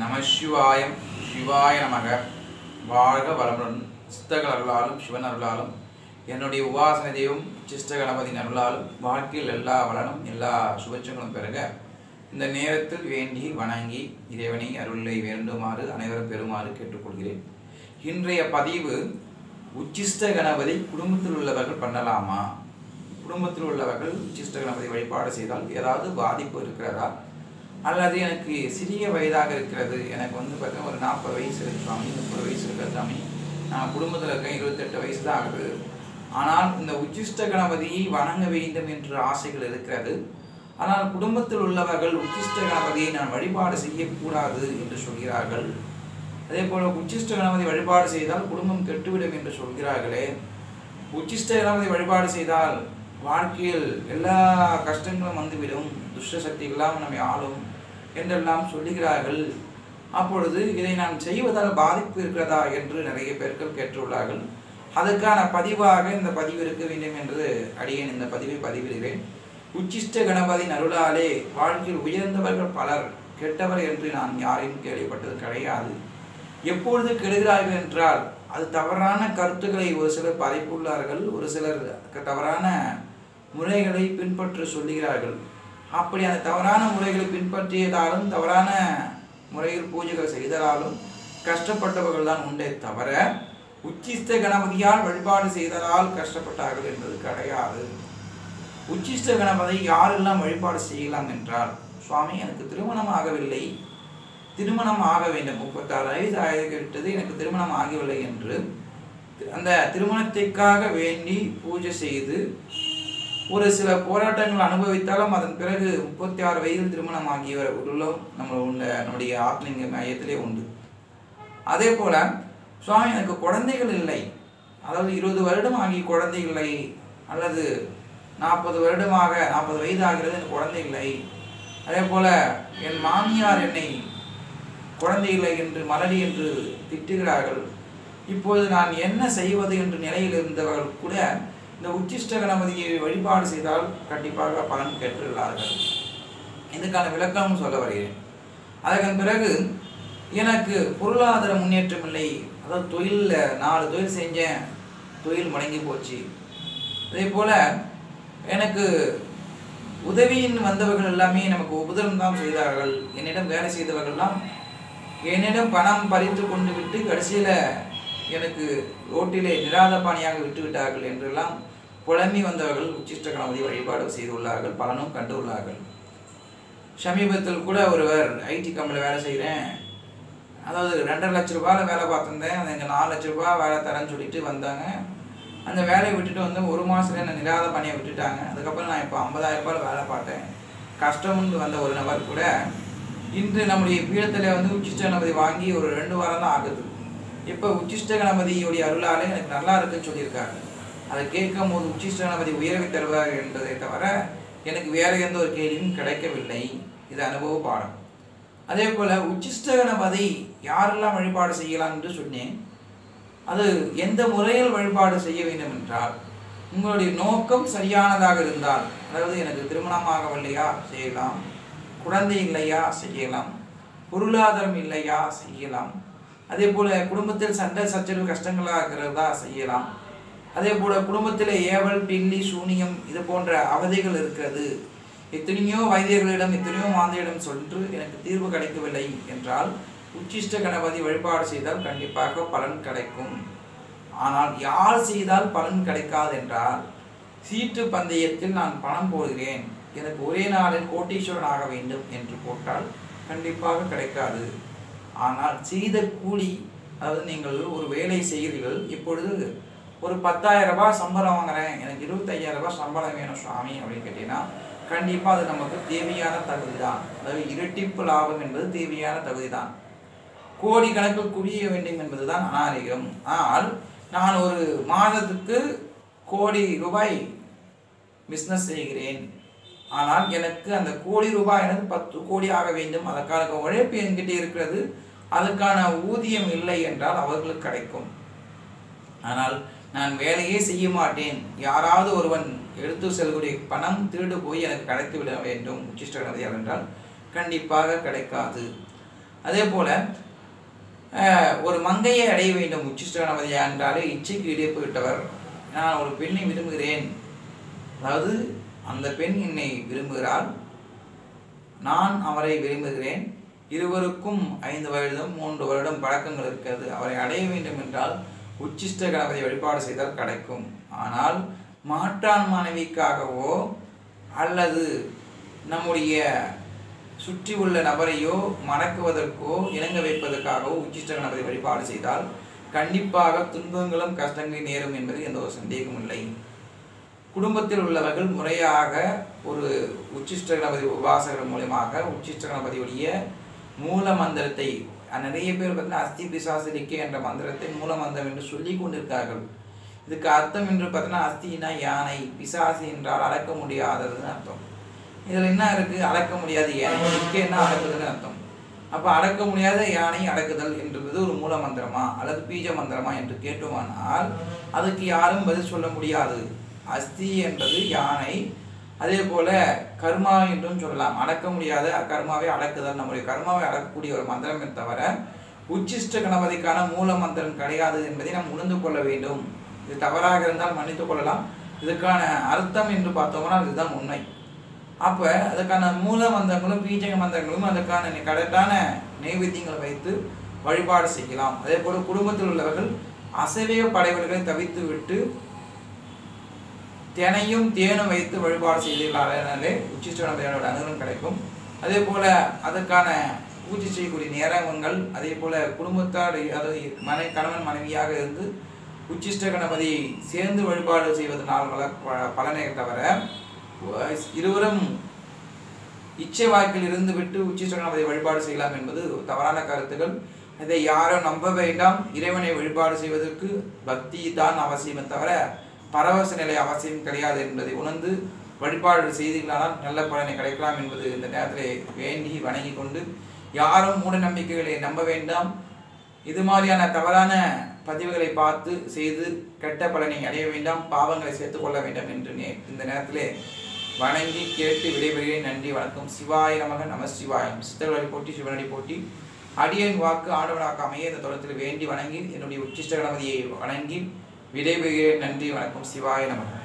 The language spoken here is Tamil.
நம சிவாயம் சிவாய நமக வாழ்க வளமுடன் சித்தர்கள் அருளாலும் சிவன் அருளாலும் என்னுடைய உபாசன தெய்வம் சிஷ்ட கணபதி அருளாலும் வாழ்க்கையில் எல்லா வளனும் எல்லா சுபட்சங்களும் பெருக இந்த நேரத்தில் வேண்டி வணங்கி இறைவனை அருளை வேண்டுமாறு அனைவரும் பெறுமாறு கேட்டுக்கொள்கிறேன் இன்றைய பதிவு உச்சிஷ்ட கணபதி குடும்பத்தில் உள்ளவர்கள் பண்ணலாமா குடும்பத்தில் உள்ளவர்கள் உச்சிஷ்ட கணபதி வழிபாடு செய்தால் ஏதாவது பாதிப்பு இருக்கிறதா அல்லது எனக்கு சிறிய வயதாக இருக்கிறது எனக்கு வந்து பார்த்தீங்கன்னா ஒரு நாற்பது வயசு இருக்கு சாமி முப்பது வயசு இருக்கிற சாமி நான் குடும்பத்தில் இருக்கேன் இருபத்தெட்டு வயசு தான் ஆகுது ஆனால் இந்த உச்சிஷ்ட கணபதியை வணங்க வேண்டும் என்ற ஆசைகள் இருக்கிறது ஆனால் குடும்பத்தில் உள்ளவர்கள் உச்சிஷ்ட கணபதியை நான் வழிபாடு செய்யக்கூடாது என்று சொல்கிறார்கள் அதே போல உச்சிஷ்ட கணபதி வழிபாடு செய்தால் குடும்பம் கெட்டுவிடும் என்று சொல்கிறார்களே உச்சிஷ்ட கணபதி வழிபாடு செய்தால் வாழ்க்கையில் எல்லா கஷ்டங்களும் வந்துவிடும் துஷ்ட சக்திகளாம் நம்மை ஆளும் என்றெல்லாம் சொல்லுகிறார்கள் அப்பொழுது இதை நான் செய்வதால் பாதிப்பு இருக்கிறதா என்று நிறைய பேர்கள் கேட்டுள்ளார்கள் அதற்கான பதிவாக இந்த பதிவு இருக்க வேண்டும் என்று அடியேன் இந்த பதிவை பதிவிடுகிறேன் உச்சிஷ்ட கணபதி அருளாலே வாழ்க்கையில் உயர்ந்தவர்கள் பலர் கெட்டவர் என்று நான் யாரையும் கேள்விப்பட்டது கிடையாது எப்பொழுது கெடுகிறார்கள் என்றால் அது தவறான கருத்துக்களை ஒரு சிலர் பதைப்புள்ளார்கள் ஒரு சிலர் தவறான முறைகளை பின்பற்ற சொல்லுகிறார்கள் அப்படி அந்த தவறான முறைகளை பின்பற்றியதாலும் தவறான முறையில் பூஜைகள் செய்ததாலும் கஷ்டப்பட்டவர்கள் தான் உண்டே தவிர உச்சிஷ்ட கணபதியால் வழிபாடு செய்ததால் கஷ்டப்பட்டார்கள் என்பது கிடையாது உச்சிஷ்ட கணபதி யாரெல்லாம் வழிபாடு செய்யலாம் என்றால் சுவாமி எனக்கு திருமணம் ஆகவில்லை திருமணம் ஆக வேண்டும் முப்பத்தாறு வயது ஆகிவிட்டது எனக்கு திருமணம் ஆகவில்லை என்று அந்த திருமணத்திற்காக வேண்டி பூஜை செய்து ஒரு சில போராட்டங்கள் அனுபவித்தாலும் அதன் பிறகு முப்பத்தி ஆறு வயதில் திருமணம் ஆகியவர் உள்ளம் நம்ம உள்ள நம்முடைய ஆத்மலிங்க மையத்திலே உண்டு அதே போல சுவாமி எனக்கு குழந்தைகள் இல்லை அதாவது இருபது வருடம் ஆகி குழந்தை இல்லை அல்லது நாற்பது வருடமாக நாற்பது வயது ஆகிறது எனக்கு குழந்தை இல்லை அதே போல என் மாமியார் என்னை குழந்தை இல்லை என்று மலடி என்று திட்டுகிறார்கள் இப்போது நான் என்ன செய்வது என்ற நிலையில் இருந்தவர்கள் கூட இந்த உச்சிஷ்ட கணபதியை வழிபாடு செய்தால் கண்டிப்பாக பலன் பெற்றுள்ளார்கள் இதுக்கான விளக்கமும் சொல்ல வருகிறேன் அதன் பிறகு எனக்கு பொருளாதார முன்னேற்றம் இல்லை அதாவது தொழிலில் நாலு தொழில் செஞ்சேன் தொழில் முடங்கி போச்சு அதே போல் எனக்கு உதவியின் வந்தவர்கள் எல்லாமே நமக்கு உபதிரம் தான் செய்தார்கள் என்னிடம் வேலை செய்தவர்கள்லாம் என்னிடம் பணம் பறித்து கொண்டு விட்டு கடைசியில் எனக்கு ரோட்டிலே நிராத பாணியாக விட்டு விட்டார்கள் என்றெல்லாம் புலம்பி வந்தவர்கள் உச்சிஷ்ட கணபதி வழிபாடு செய்துள்ளார்கள் பலனும் கண்டுள்ளார்கள் சமீபத்தில் கூட ஒருவர் ஐடி கம்பெனியில் வேலை செய்கிறேன் அதாவது ரெண்டரை லட்ச ரூபாயில் வேலை பார்த்துருந்தேன் அது எனக்கு நாலு லட்ச ரூபா வேலை தரேன்னு சொல்லிட்டு வந்தாங்க அந்த வேலையை விட்டுட்டு வந்து ஒரு மாதத்துல என்ன நிராத பணியை விட்டுட்டாங்க அதுக்கப்புறம் நான் இப்போ ஐம்பதாயிரம் ரூபாயில் வேலை பார்த்தேன் கஷ்டம்னு வந்த ஒரு நபர் கூட இன்று நம்முடைய பீடத்தில் வந்து உச்சிஷ்ட கணபதி வாங்கி ஒரு ரெண்டு வாரம் தான் ஆகுது இப்போ உச்சிஷ்ட கணபதியுடைய அருளாலே எனக்கு நல்லா இருக்குன்னு சொல்லியிருக்காங்க அதை கேட்கும் போது உச்சிஷ்ட கணபதி உயர்வை தருவார் என்பதை தவிர எனக்கு வேற எந்த ஒரு கேள்வியும் கிடைக்கவில்லை இது அனுபவ பாடம் அதே போல உச்சிஷ்ட கணபதி யாரெல்லாம் வழிபாடு செய்யலாம் என்று சொன்னேன் அது எந்த முறையில் வழிபாடு செய்ய வேண்டும் என்றால் உங்களுடைய நோக்கம் சரியானதாக இருந்தால் அதாவது எனக்கு திருமணமாகவில்லையா செய்யலாம் குழந்தை இல்லையா செய்யலாம் பொருளாதாரம் இல்லையா செய்யலாம் அதே போல குடும்பத்தில் சண்டை சச்சரவு கஷ்டங்களாக இருக்கிறதா செய்யலாம் அதே போல குடும்பத்தில் ஏவல் பில்லி சூனியம் இது போன்ற அவதிகள் இருக்கிறது எத்தனையோ வைத்தியர்களிடம் எத்தனையோ மாந்தையிடம் சென்று எனக்கு தீர்வு கிடைக்கவில்லை என்றால் உச்சிஷ்ட கணபதி வழிபாடு செய்தால் கண்டிப்பாக பலன் கிடைக்கும் ஆனால் யார் செய்தால் பலன் கிடைக்காது என்றால் சீட்டு பந்தயத்தில் நான் பணம் போடுகிறேன் எனக்கு ஒரே நாளில் கோட்டீஸ்வரன் ஆக வேண்டும் என்று போட்டால் கண்டிப்பாக கிடைக்காது ஆனால் செய்த கூலி அதாவது நீங்கள் ஒரு வேலை செய்கிறீர்கள் இப்பொழுது ஒரு பத்தாயிரம் ரூபாய் சம்பளம் வாங்குறேன் எனக்கு இருபத்தையாயிரம் ரூபாய் சம்பளம் வேணும் சுவாமி அப்படின்னு கேட்டீங்கன்னா கண்டிப்பாக அது நமக்கு தேவையான தகுதி தான் அதாவது இரட்டிப்பு லாபம் என்பது தேவையான தகுதி தான் கோடி கணக்கில் குவிய வேண்டும் என்பதுதான் அநாகரிகம் ஆனால் நான் ஒரு மாதத்துக்கு கோடி ரூபாய் பிஸ்னஸ் செய்கிறேன் ஆனால் எனக்கு அந்த கோடி ரூபாய் எனக்கு பத்து கோடி ஆக வேண்டும் அதற்கான உழைப்பு என்கிட்ட இருக்கிறது அதுக்கான ஊதியம் இல்லை என்றால் அவர்களுக்கு கிடைக்கும் ஆனால் நான் வேலையே செய்ய மாட்டேன் யாராவது ஒருவன் எடுத்து செல்லக்கூடிய பணம் திருடு போய் எனக்கு கிடைத்து விட வேண்டும் உச்சிஷ்ட கணபதியால் என்றால் கண்டிப்பாக கிடைக்காது அதே போல அஹ், ஒரு மங்கையை அடைய வேண்டும் உச்சிஷ்ட கணபதி என்றாலே இச்சைக்கு இடைப்பு விட்டவர் நான் ஒரு பெண்ணை விரும்புகிறேன் அதாவது அந்த பெண் என்னை விரும்புகிறாள் நான் அவரை விரும்புகிறேன் இருவருக்கும் ஐந்து வருடம் மூன்று வருடம் பழக்கங்கள் இருக்கிறது அவரை அடைய வேண்டும் என்றால் உச்சிஷ்ட கணபதி வழிபாடு செய்தால் கிடைக்கும் ஆனால் மாற்றான் மனைவிக்காகவோ அல்லது நம்முடைய சுற்றி உள்ள நபரையோ மடக்குவதற்கோ இணங்க வைப்பதற்காகவோ உச்சிஷ்ட கணபதி வழிபாடு செய்தால் கண்டிப்பாக துன்பங்களும் கஷ்டங்களும் நேரும் என்பதில் எந்த ஒரு சந்தேகமும் இல்லை குடும்பத்தில் உள்ளவர்கள் முறையாக ஒரு உச்சிஷ்ட கணபதி உபாசகர் மூலியமாக உச்சிஷ்ட கணபதியுடைய மூல மந்திரத்தை அஹ் நிறைய பேர் பார்த்தீங்கன்னா அஸ்தி பிசாசிரிக்கே என்ற மந்திரத்தை மூல மந்திரம் என்று சொல்லி கொண்டிருக்கார்கள் இதுக்கு அர்த்தம் என்று பார்த்தீங்கன்னா அஸ்தினா யானை பிசாசு என்றால் அடக்க முடியாததுன்னு அர்த்தம் இதில் என்ன இருக்கு அடக்க முடியாத யானை இக்கேன்னா அடக்குதுன்னு அர்த்தம் அப்போ அடக்க முடியாத யானை அடக்குதல் என்றது ஒரு மூல மந்திரமா அல்லது பீஜ மந்திரமா என்று கேட்டோமானால் அதுக்கு யாரும் பதில் சொல்ல முடியாது அஸ்தி என்பது யானை அதே போல கர்மா என்றும் சொல்லலாம் அடக்க முடியாத கர்மாவை அடக்குதல் நம்முடைய கர்மாவை அடக்கக்கூடிய ஒரு மந்திரமே தவிர உச்சிஷ்ட கணபதிக்கான மூல மந்திரம் கிடையாது என்பதை நாம் உணர்ந்து கொள்ள வேண்டும் இது தவறாக இருந்தால் மன்னித்துக் கொள்ளலாம் இதுக்கான அர்த்தம் என்று பார்த்தோம்னா இதுதான் உண்மை அப்போ அதுக்கான மூல மந்திரங்களும் பீஜக மந்திரங்களும் அதுக்கான கரெக்டான நைவேத்தியங்களை வைத்து வழிபாடு செய்யலாம் அதே போல குடும்பத்தில் உள்ளவர்கள் அசைவ படைவர்களை தவித்து விட்டு தினையும் தேனும் வைத்து வழிபாடு செய்தீர்களாலே உச்சிஷ்டனோட அனுகூலம் கிடைக்கும் அதே போல அதற்கான பூஜை செய்யக்கூடிய நேரங்கள் அதே போல குடும்பத்தார் அதாவது மனை கணவன் மனைவியாக இருந்து உச்சிஷ்ட கணபதி சேர்ந்து வழிபாடு செய்வதனால் வள ப- பலனை தவிர உ- இருவரும் இச்சை வாக்கில் இருந்து விட்டு உச்சிஷ்ட கணபதி வழிபாடு செய்யலாம் என்பது தவறான கருத்துக்கள் இதை யாரும் நம்ப வேண்டாம் இறைவனை வழிபாடு செய்வதற்கு பக்தி தான் அவசியமே தவிர பரவச நிலை அவசியம் கிடையாது என்பதை உணர்ந்து வழிபாடு செய்தீர்களானால் நல்ல பலனை கிடைக்கலாம் என்பது இந்த நேரத்தில் வேண்டி வணங்கி கொண்டு யாரும் மூட நம்பிக்கைகளை நம்ப வேண்டாம் இது மாதிரியான தவறான பதிவுகளை பார்த்து செய்து கெட்ட பலனை அடைய வேண்டாம் பாவங்களை சேர்த்துக் கொள்ள வேண்டும் என்று நே- இந்த நேரத்திலே வணங்கி கேட்டு விடைபெறுகிறேன் நன்றி வணக்கம் சிவாய நமக நம சிவாயம் சித்தர்களை போட்டி சிவனடி போட்டி அடியன் வாக்கு ஆண்டவனாக அமைய இந்த தொடரத்தில் வேண்டி வணங்கி என்னுடைய உச்சிஷ்ட கணபதியை வணங்கி விடைபெறுகிறேன் நன்றி வணக்கம் சிவாய நமக